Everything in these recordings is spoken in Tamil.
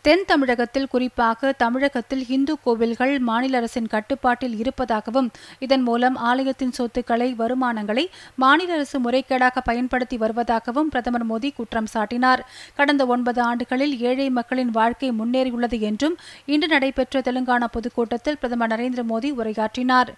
தென் தமிழகத்தில் குறிப்பாக தமிழகத்தில் இந்து கோவில்கள் மாநில அரசின் கட்டுப்பாட்டில் இருப்பதாகவும் இதன் மூலம் ஆலயத்தின் சொத்துக்களை வருமானங்களை மாநில அரசு முறைகேடாக பயன்படுத்தி வருவதாகவும் பிரதமர் மோடி குற்றம் சாட்டினார் கடந்த ஒன்பது ஆண்டுகளில் ஏழை மக்களின் வாழ்க்கை முன்னேறியுள்ளது என்றும் இன்று நடைபெற்ற தெலுங்கானா பொதுக்கூட்டத்தில் பிரதமர் நரேந்திர மோடி உரையாற்றினார்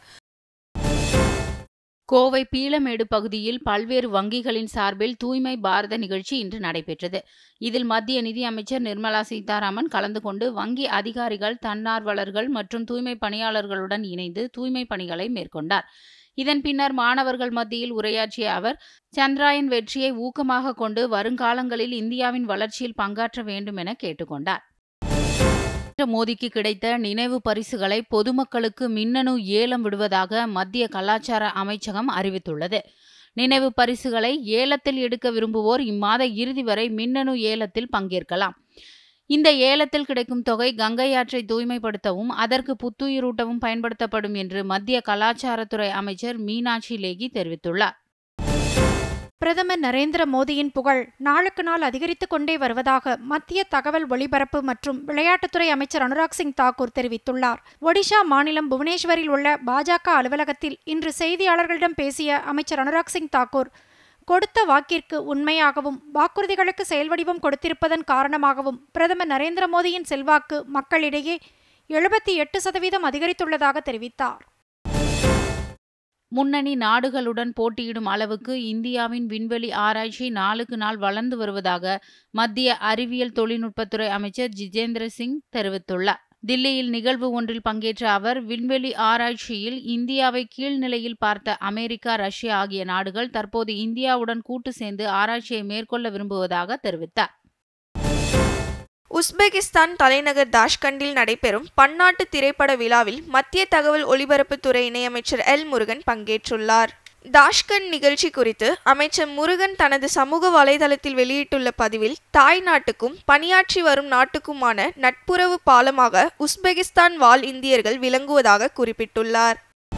கோவை பீளமேடு பகுதியில் பல்வேறு வங்கிகளின் சார்பில் தூய்மை பாரத நிகழ்ச்சி இன்று நடைபெற்றது இதில் மத்திய நிதியமைச்சர் நிர்மலா சீதாராமன் கலந்து கொண்டு வங்கி அதிகாரிகள் தன்னார்வலர்கள் மற்றும் தூய்மை பணியாளர்களுடன் இணைந்து தூய்மை பணிகளை மேற்கொண்டார் இதன் பின்னர் மாணவர்கள் மத்தியில் உரையாற்றிய அவர் சந்திராயன் வெற்றியை ஊக்கமாக கொண்டு வருங்காலங்களில் இந்தியாவின் வளர்ச்சியில் பங்காற்ற வேண்டும் என கேட்டுக்கொண்டார் மோடிக்கு கிடைத்த நினைவு பரிசுகளை பொதுமக்களுக்கு மின்னணு ஏலம் விடுவதாக மத்திய கலாச்சார அமைச்சகம் அறிவித்துள்ளது நினைவு பரிசுகளை ஏலத்தில் எடுக்க விரும்புவோர் இம்மாத இறுதி வரை மின்னணு ஏலத்தில் பங்கேற்கலாம் இந்த ஏலத்தில் கிடைக்கும் தொகை கங்கை ஆற்றை தூய்மைப்படுத்தவும் அதற்கு புத்துயிரூட்டவும் பயன்படுத்தப்படும் என்று மத்திய கலாச்சாரத்துறை அமைச்சர் மீனாட்சி லேகி தெரிவித்துள்ளார் பிரதமர் நரேந்திர மோடியின் புகழ் நாளுக்கு நாள் அதிகரித்துக் கொண்டே வருவதாக மத்திய தகவல் ஒலிபரப்பு மற்றும் விளையாட்டுத்துறை அமைச்சர் அனுராக் சிங் தாக்கூர் தெரிவித்துள்ளார் ஒடிஷா மாநிலம் புவனேஸ்வரில் உள்ள பாஜக அலுவலகத்தில் இன்று செய்தியாளர்களிடம் பேசிய அமைச்சர் அனுராக் சிங் தாக்கூர் கொடுத்த வாக்கிற்கு உண்மையாகவும் வாக்குறுதிகளுக்கு செயல்வடிவம் கொடுத்திருப்பதன் காரணமாகவும் பிரதமர் நரேந்திர மோடியின் செல்வாக்கு மக்களிடையே எழுபத்தி எட்டு சதவீதம் அதிகரித்துள்ளதாக தெரிவித்தார் முன்னணி நாடுகளுடன் போட்டியிடும் அளவுக்கு இந்தியாவின் விண்வெளி ஆராய்ச்சி நாளுக்கு நாள் வளர்ந்து வருவதாக மத்திய அறிவியல் தொழில்நுட்பத்துறை அமைச்சர் ஜிதேந்திர சிங் தெரிவித்துள்ளார் தில்லியில் நிகழ்வு ஒன்றில் பங்கேற்ற அவர் விண்வெளி ஆராய்ச்சியில் இந்தியாவை கீழ்நிலையில் பார்த்த அமெரிக்கா ரஷ்யா ஆகிய நாடுகள் தற்போது இந்தியாவுடன் கூட்டு சேர்ந்து ஆராய்ச்சியை மேற்கொள்ள விரும்புவதாக தெரிவித்தார் உஸ்பெகிஸ்தான் தலைநகர் தாஷ்கண்டில் நடைபெறும் பன்னாட்டு திரைப்பட விழாவில் மத்திய தகவல் ஒலிபரப்புத்துறை இணையமைச்சர் எல் முருகன் பங்கேற்றுள்ளார் தாஷ்கண்ட் நிகழ்ச்சி குறித்து அமைச்சர் முருகன் தனது சமூக வலைதளத்தில் வெளியிட்டுள்ள பதிவில் தாய் நாட்டுக்கும் பணியாற்றி வரும் நாட்டுக்குமான நட்புறவு பாலமாக உஸ்பெகிஸ்தான் வாழ் இந்தியர்கள் விளங்குவதாக குறிப்பிட்டுள்ளார்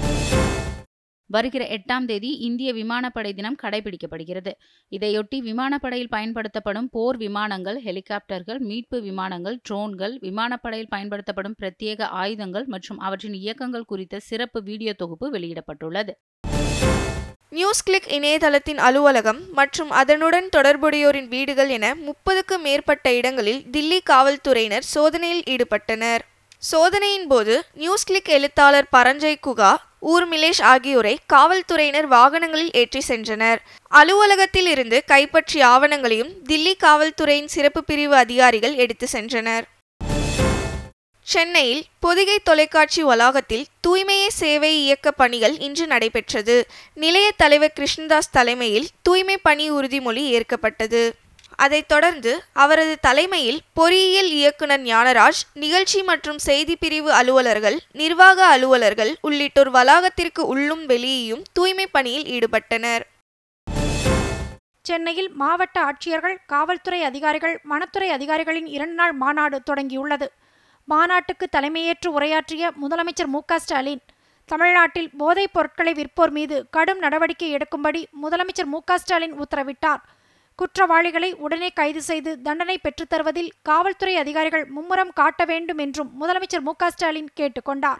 வருகிற எட்டாம் தேதி இந்திய விமானப்படை தினம் கடைபிடிக்கப்படுகிறது இதையொட்டி விமானப்படையில் பயன்படுத்தப்படும் போர் விமானங்கள் ஹெலிகாப்டர்கள் மீட்பு விமானங்கள் ட்ரோன்கள் விமானப்படையில் பயன்படுத்தப்படும் பிரத்யேக ஆயுதங்கள் மற்றும் அவற்றின் இயக்கங்கள் குறித்த சிறப்பு வீடியோ தொகுப்பு வெளியிடப்பட்டுள்ளது நியூஸ் கிளிக் இணையதளத்தின் அலுவலகம் மற்றும் அதனுடன் தொடர்புடையோரின் வீடுகள் என முப்பதுக்கும் மேற்பட்ட இடங்களில் தில்லி காவல்துறையினர் சோதனையில் ஈடுபட்டனர் சோதனையின் போது நியூஸ் கிளிக் எழுத்தாளர் பரஞ்சய் குகா ஊர்மிலேஷ் ஆகியோரை காவல்துறையினர் வாகனங்களில் ஏற்றி சென்றனர் அலுவலகத்தில் இருந்து கைப்பற்றிய ஆவணங்களையும் தில்லி காவல்துறையின் சிறப்பு பிரிவு அதிகாரிகள் எடுத்து சென்றனர் சென்னையில் பொதிகை தொலைக்காட்சி வளாகத்தில் தூய்மையே சேவை இயக்க பணிகள் இன்று நடைபெற்றது நிலைய தலைவர் கிருஷ்ணதாஸ் தலைமையில் தூய்மை பணி உறுதிமொழி ஏற்கப்பட்டது அதைத் தொடர்ந்து அவரது தலைமையில் பொறியியல் இயக்குனர் ஞானராஜ் நிகழ்ச்சி மற்றும் செய்தி பிரிவு அலுவலர்கள் நிர்வாக அலுவலர்கள் உள்ளிட்டோர் வளாகத்திற்கு உள்ளும் வெளியேயும் தூய்மை பணியில் ஈடுபட்டனர் சென்னையில் மாவட்ட ஆட்சியர்கள் காவல்துறை அதிகாரிகள் வனத்துறை அதிகாரிகளின் இரண்டு நாள் மாநாடு தொடங்கியுள்ளது மாநாட்டுக்கு தலைமையேற்று உரையாற்றிய முதலமைச்சர் மு ஸ்டாலின் தமிழ்நாட்டில் போதைப் பொருட்களை விற்போர் மீது கடும் நடவடிக்கை எடுக்கும்படி முதலமைச்சர் மு ஸ்டாலின் உத்தரவிட்டார் குற்றவாளிகளை உடனே கைது செய்து தண்டனை பெற்றுத்தருவதில் காவல்துறை அதிகாரிகள் மும்முரம் காட்ட வேண்டும் என்றும் முதலமைச்சர் மு ஸ்டாலின் கேட்டுக்கொண்டார்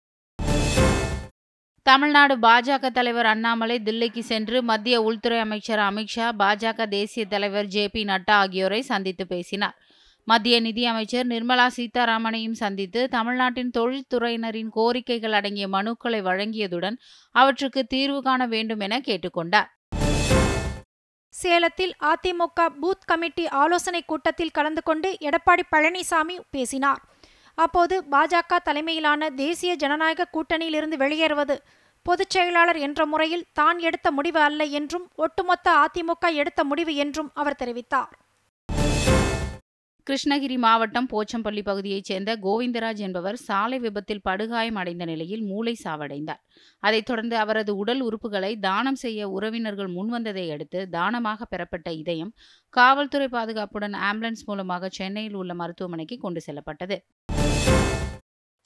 தமிழ்நாடு பாஜக தலைவர் அண்ணாமலை தில்லிக்கு சென்று மத்திய உள்துறை அமைச்சர் அமித்ஷா பாஜக தேசிய தலைவர் ஜே பி நட்டா ஆகியோரை சந்தித்து பேசினார் மத்திய நிதியமைச்சர் நிர்மலா சீதாராமனையும் சந்தித்து தமிழ்நாட்டின் தொழில்துறையினரின் கோரிக்கைகள் அடங்கிய மனுக்களை வழங்கியதுடன் அவற்றுக்கு தீர்வு காண வேண்டும் என கேட்டுக்கொண்டார் சேலத்தில் அதிமுக பூத் கமிட்டி ஆலோசனை கூட்டத்தில் கலந்து கொண்டு எடப்பாடி பழனிசாமி பேசினார் அப்போது பாஜக தலைமையிலான தேசிய ஜனநாயக கூட்டணியிலிருந்து வெளியேறுவது பொதுச் செயலாளர் என்ற முறையில் தான் எடுத்த முடிவு அல்ல என்றும் ஒட்டுமொத்த அதிமுக எடுத்த முடிவு என்றும் அவர் தெரிவித்தார் கிருஷ்ணகிரி மாவட்டம் போச்சம்பள்ளி பகுதியைச் சேர்ந்த கோவிந்தராஜ் என்பவர் சாலை விபத்தில் படுகாயம் அடைந்த நிலையில் மூளை சாவடைந்தார் அதைத் தொடர்ந்து அவரது உடல் உறுப்புகளை தானம் செய்ய உறவினர்கள் முன்வந்ததை அடுத்து தானமாக பெறப்பட்ட இதயம் காவல்துறை பாதுகாப்புடன் ஆம்புலன்ஸ் மூலமாக சென்னையில் உள்ள மருத்துவமனைக்கு கொண்டு செல்லப்பட்டது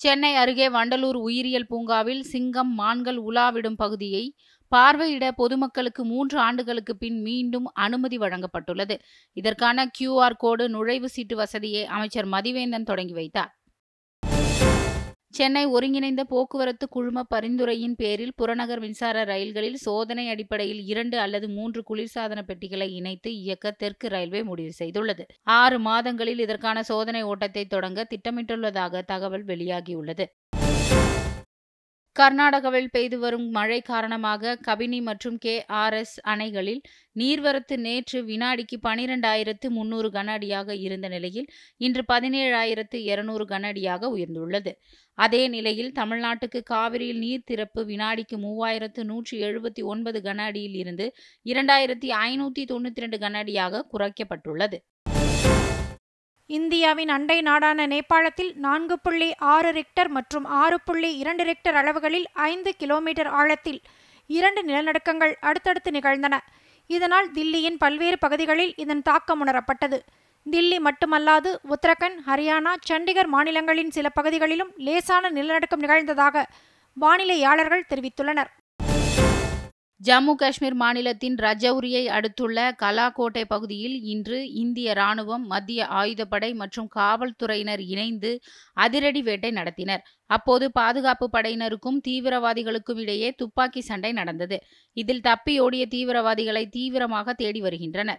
சென்னை அருகே வண்டலூர் உயிரியல் பூங்காவில் சிங்கம் மான்கள் உலாவிடும் பகுதியை பார்வையிட பொதுமக்களுக்கு மூன்று ஆண்டுகளுக்கு பின் மீண்டும் அனுமதி வழங்கப்பட்டுள்ளது இதற்கான கியூஆர் கோடு நுழைவு சீட்டு வசதியை அமைச்சர் மதிவேந்தன் தொடங்கி வைத்தார் சென்னை ஒருங்கிணைந்த போக்குவரத்து குழும பரிந்துரையின் பேரில் புறநகர் மின்சார ரயில்களில் சோதனை அடிப்படையில் இரண்டு அல்லது மூன்று குளிர்சாதன பெட்டிகளை இணைத்து இயக்க தெற்கு ரயில்வே முடிவு செய்துள்ளது ஆறு மாதங்களில் இதற்கான சோதனை ஓட்டத்தை தொடங்க திட்டமிட்டுள்ளதாக தகவல் வெளியாகியுள்ளது கர்நாடகாவில் பெய்து வரும் மழை காரணமாக கபினி மற்றும் கே ஆர் எஸ் அணைகளில் நீர்வரத்து நேற்று வினாடிக்கு பனிரெண்டாயிரத்து முன்னூறு கன அடியாக இருந்த நிலையில் இன்று பதினேழாயிரத்து இருநூறு கன அடியாக உயர்ந்துள்ளது அதே நிலையில் தமிழ்நாட்டுக்கு காவிரியில் நீர் திறப்பு வினாடிக்கு மூவாயிரத்து நூற்றி எழுபத்தி ஒன்பது கன அடியில் இருந்து இரண்டாயிரத்தி ஐநூற்றி தொண்ணூற்றி ரெண்டு கன அடியாக குறைக்கப்பட்டுள்ளது இந்தியாவின் அண்டை நாடான நேபாளத்தில் நான்கு புள்ளி ஆறு ரிக்டர் மற்றும் ஆறு புள்ளி இரண்டு ரிக்டர் அளவுகளில் ஐந்து கிலோமீட்டர் ஆழத்தில் இரண்டு நிலநடுக்கங்கள் அடுத்தடுத்து நிகழ்ந்தன இதனால் தில்லியின் பல்வேறு பகுதிகளில் இதன் தாக்கம் உணரப்பட்டது தில்லி மட்டுமல்லாது உத்தரகண்ட் ஹரியானா சண்டிகர் மாநிலங்களின் சில பகுதிகளிலும் லேசான நிலநடுக்கம் நிகழ்ந்ததாக வானிலையாளர்கள் தெரிவித்துள்ளனர் ஜம்மு காஷ்மீர் மாநிலத்தின் ரஜௌரியை அடுத்துள்ள கலாகோட்டை பகுதியில் இன்று இந்திய ராணுவம் மத்திய ஆயுதப்படை மற்றும் காவல்துறையினர் இணைந்து அதிரடி வேட்டை நடத்தினர் அப்போது பாதுகாப்பு படையினருக்கும் தீவிரவாதிகளுக்கும் இடையே துப்பாக்கி சண்டை நடந்தது இதில் தப்பியோடிய தீவிரவாதிகளை தீவிரமாக தேடி வருகின்றனர்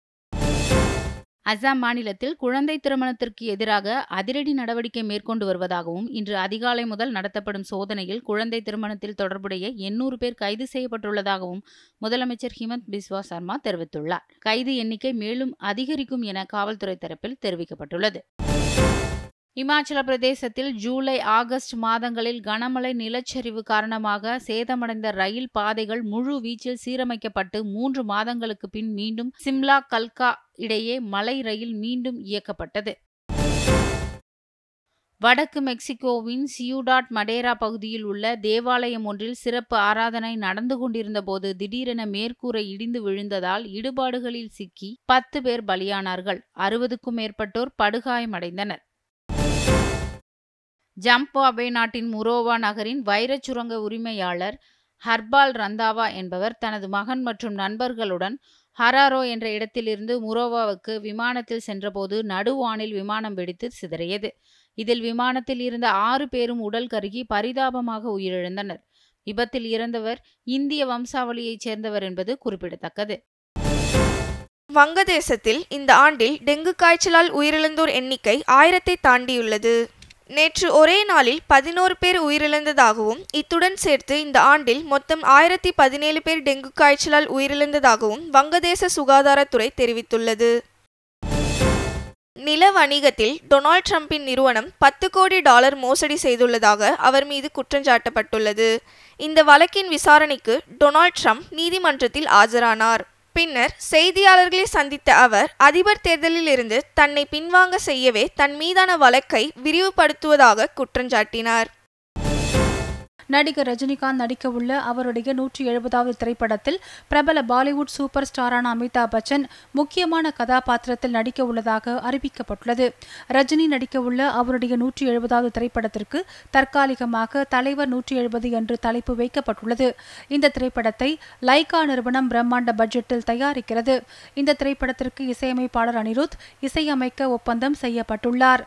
அசாம் மாநிலத்தில் குழந்தை திருமணத்திற்கு எதிராக அதிரடி நடவடிக்கை மேற்கொண்டு வருவதாகவும் இன்று அதிகாலை முதல் நடத்தப்படும் சோதனையில் குழந்தை திருமணத்தில் தொடர்புடைய எண்ணூறு பேர் கைது செய்யப்பட்டுள்ளதாகவும் முதலமைச்சர் ஹிமந்த் பிஸ்வா சர்மா தெரிவித்துள்ளார் கைது எண்ணிக்கை மேலும் அதிகரிக்கும் என காவல்துறை தரப்பில் தெரிவிக்கப்பட்டுள்ளது இமாச்சல பிரதேசத்தில் ஜூலை ஆகஸ்ட் மாதங்களில் கனமழை நிலச்சரிவு காரணமாக சேதமடைந்த ரயில் பாதைகள் முழு வீச்சில் சீரமைக்கப்பட்டு மூன்று மாதங்களுக்கு பின் மீண்டும் சிம்லா கல்கா இடையே மலை ரயில் மீண்டும் இயக்கப்பட்டது வடக்கு மெக்சிகோவின் சியூடாட் மடேரா பகுதியில் உள்ள தேவாலயம் ஒன்றில் சிறப்பு ஆராதனை நடந்து கொண்டிருந்த போது திடீரென மேற்கூரை இடிந்து விழுந்ததால் இடுபாடுகளில் சிக்கி பத்து பேர் பலியானார்கள் அறுபதுக்கும் மேற்பட்டோர் படுகாயமடைந்தனர் ஜம்பாபே நாட்டின் முரோவா நகரின் வைரச் சுரங்க உரிமையாளர் ஹர்பால் ரந்தாவா என்பவர் தனது மகன் மற்றும் நண்பர்களுடன் ஹராரோ என்ற இடத்திலிருந்து முரோவாவுக்கு விமானத்தில் சென்றபோது நடுவானில் விமானம் வெடித்து சிதறியது இதில் விமானத்தில் இருந்த ஆறு பேரும் உடல் கருகி பரிதாபமாக உயிரிழந்தனர் விபத்தில் இறந்தவர் இந்திய வம்சாவளியைச் சேர்ந்தவர் என்பது குறிப்பிடத்தக்கது வங்கதேசத்தில் இந்த ஆண்டில் டெங்கு காய்ச்சலால் உயிரிழந்தோர் எண்ணிக்கை ஆயிரத்தை தாண்டியுள்ளது நேற்று ஒரே நாளில் பதினோரு பேர் உயிரிழந்ததாகவும் இத்துடன் சேர்த்து இந்த ஆண்டில் மொத்தம் ஆயிரத்தி பதினேழு பேர் டெங்கு காய்ச்சலால் உயிரிழந்ததாகவும் வங்கதேச சுகாதாரத்துறை தெரிவித்துள்ளது நில வணிகத்தில் டொனால்ட் ட்ரம்பின் நிறுவனம் பத்து கோடி டாலர் மோசடி செய்துள்ளதாக அவர் மீது குற்றஞ்சாட்டப்பட்டுள்ளது இந்த வழக்கின் விசாரணைக்கு டொனால்ட் ட்ரம்ப் நீதிமன்றத்தில் ஆஜரானார் பின்னர் செய்தியாளர்களை சந்தித்த அவர் அதிபர் தேர்தலில் இருந்து தன்னை பின்வாங்க செய்யவே தன் மீதான வழக்கை விரிவுபடுத்துவதாக குற்றஞ்சாட்டினார் நடிகர் ரஜினிகாந்த் நடிக்கவுள்ள அவருடைய நூற்றி எழுபதாவது திரைப்படத்தில் பிரபல பாலிவுட் சூப்பர் ஸ்டாரான அமிதாப் பச்சன் முக்கியமான கதாபாத்திரத்தில் நடிக்க உள்ளதாக அறிவிக்கப்பட்டுள்ளது ரஜினி நடிக்கவுள்ள அவருடைய நூற்றி எழுபதாவது திரைப்படத்திற்கு தற்காலிகமாக தலைவர் நூற்றி எழுபது என்று தலைப்பு வைக்கப்பட்டுள்ளது இந்த திரைப்படத்தை லைகா நிறுவனம் பிரம்மாண்ட பட்ஜெட்டில் தயாரிக்கிறது இந்த திரைப்படத்திற்கு இசையமைப்பாளர் அனிருத் இசையமைக்க ஒப்பந்தம் செய்யப்பட்டுள்ளார்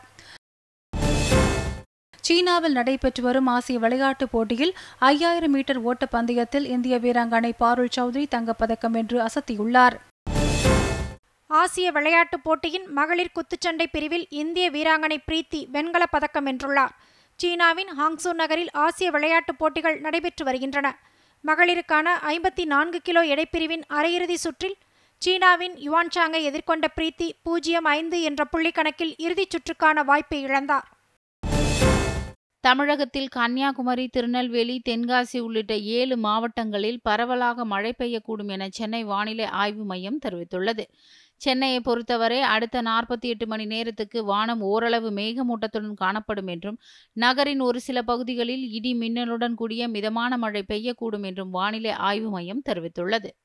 சீனாவில் நடைபெற்று வரும் ஆசிய விளையாட்டுப் போட்டியில் ஐயாயிரம் மீட்டர் ஓட்டப் பந்தயத்தில் இந்திய வீராங்கனை பாருல் சௌத்ரி தங்கப்பதக்கம் வென்று அசத்தியுள்ளார் ஆசிய விளையாட்டுப் போட்டியின் மகளிர் குத்துச்சண்டை பிரிவில் இந்திய வீராங்கனை பிரீத்தி வெண்கலப் பதக்கம் வென்றுள்ளார் சீனாவின் ஹாங்சூ நகரில் ஆசிய விளையாட்டுப் போட்டிகள் நடைபெற்று வருகின்றன மகளிருக்கான ஐம்பத்தி நான்கு கிலோ எடைப்பிரிவின் அரையிறுதி சுற்றில் சீனாவின் யுவான்சாங்கை எதிர்கொண்ட பிரீத்தி பூஜ்ஜியம் ஐந்து என்ற புள்ளி கணக்கில் இறுதிச் சுற்றுக்கான வாய்ப்பை இழந்தார் தமிழகத்தில் கன்னியாகுமரி திருநெல்வேலி தென்காசி உள்ளிட்ட ஏழு மாவட்டங்களில் பரவலாக மழை பெய்யக்கூடும் என சென்னை வானிலை ஆய்வு மையம் தெரிவித்துள்ளது சென்னையை பொறுத்தவரை அடுத்த நாற்பத்தி எட்டு மணி நேரத்துக்கு வானம் ஓரளவு மேகமூட்டத்துடன் காணப்படும் என்றும் நகரின் ஒரு சில பகுதிகளில் இடி மின்னலுடன் கூடிய மிதமான மழை பெய்யக்கூடும் என்றும் வானிலை ஆய்வு மையம் தெரிவித்துள்ளது